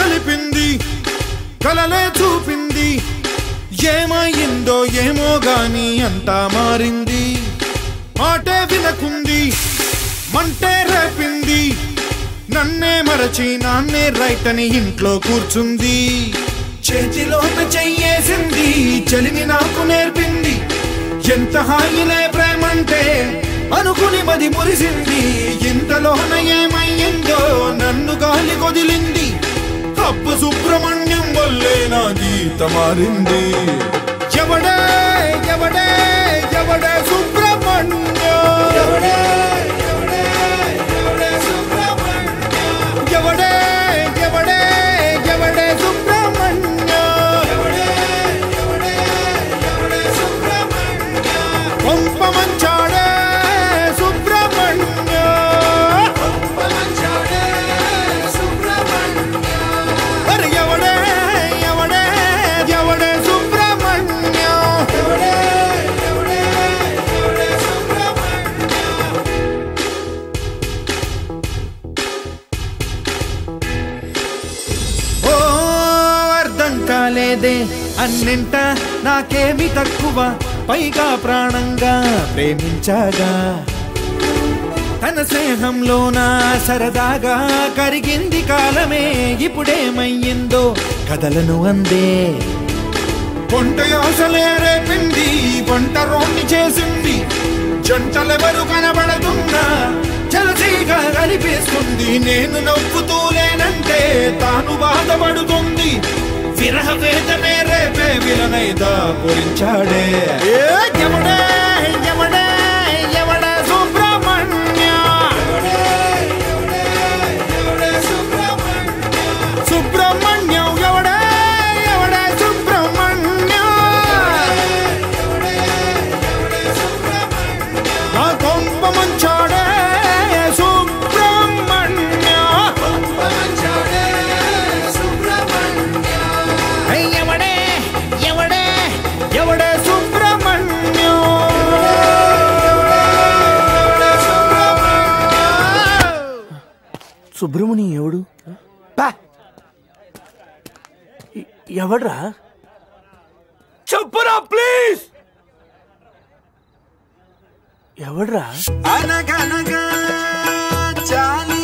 కలిపింది కలలే చూపింది ఏమైందో ఏమో గాని అంతా మారింది మాటే వినకుంది మంటే రేపింది నన్నే మరచి నాన్నే రైట్ అని ఇంట్లో కూర్చుంది చేతిలోన చెయ్యేసింది చలిని నాకు నేర్పింది ఎంత హాయిలే ప్రేమంటే అనుకుని మది మురిసింది ఇంతలోన ఏమయ్యిందో నన్ను గాలి కొదిలింది అప్పు సుబ్రహ్మణ్యం వల్లే నా గీత మారింది ఎవడే ఎవడే ఎవడే సుబ్రహ్మణ్యం ఎవడే ఎవడే ఎవడే సుబ్రహ్మణ్యం ఎవడే ఎవడే ఎవడే సుబ్రహ్మణ్యం ఎవడే ఎవడే ఎవడే సుబ్రహ్మణ్యం కొంప మంచాడే సుబ్రహ్మణ్యం కొంప మంచాడే సుబ్రహ్మణ్యం అరే ఎవడే ఎవడే ఎవడే సుబ్రహ్మణ్యం ఎవడే ఎవడే ఎవడే సుబ్రహ్మణ్యం ఓ అర్థం కాలేదే అన్నింట నాకేమి తక్కువ పైగా ప్రాణంగా ప్రేమించాగా తన స్నేహంలోన సరదాగా కరిగింది కాలమే ఇప్పుడేమయ్యిందో కథలను అందే కొంట ఆశలే రేపింది వంట రోణ్ణి చేసింది జంటలెవరు కనబడతున్నా జలసీగా కనిపిస్తుంది నేను నవ్వుతూలేనంటే తాను బాధపడుతుంది విరహ వేదనే రేపే విలనైదా పొరించాడే ఏ ఎవడే ఎవడే ఎవడే సుబ్రహ్మణ్య సుబ్రహ్మణ్యం ఎవడే ఎవడే సుబ్రహ్మణ్యం నా కొంప మంచాడే సుబ్రహ్మణ్యం హే, ఎవడే ఎవడే ఎవడే సుబ్రహ్మణ్యం సుబ్రమణి ఎవడు పా. ఎ- ఎవడ్రా చెప్పురా ప్లీజ్ ఎవడ్రా అనగనగా చాలి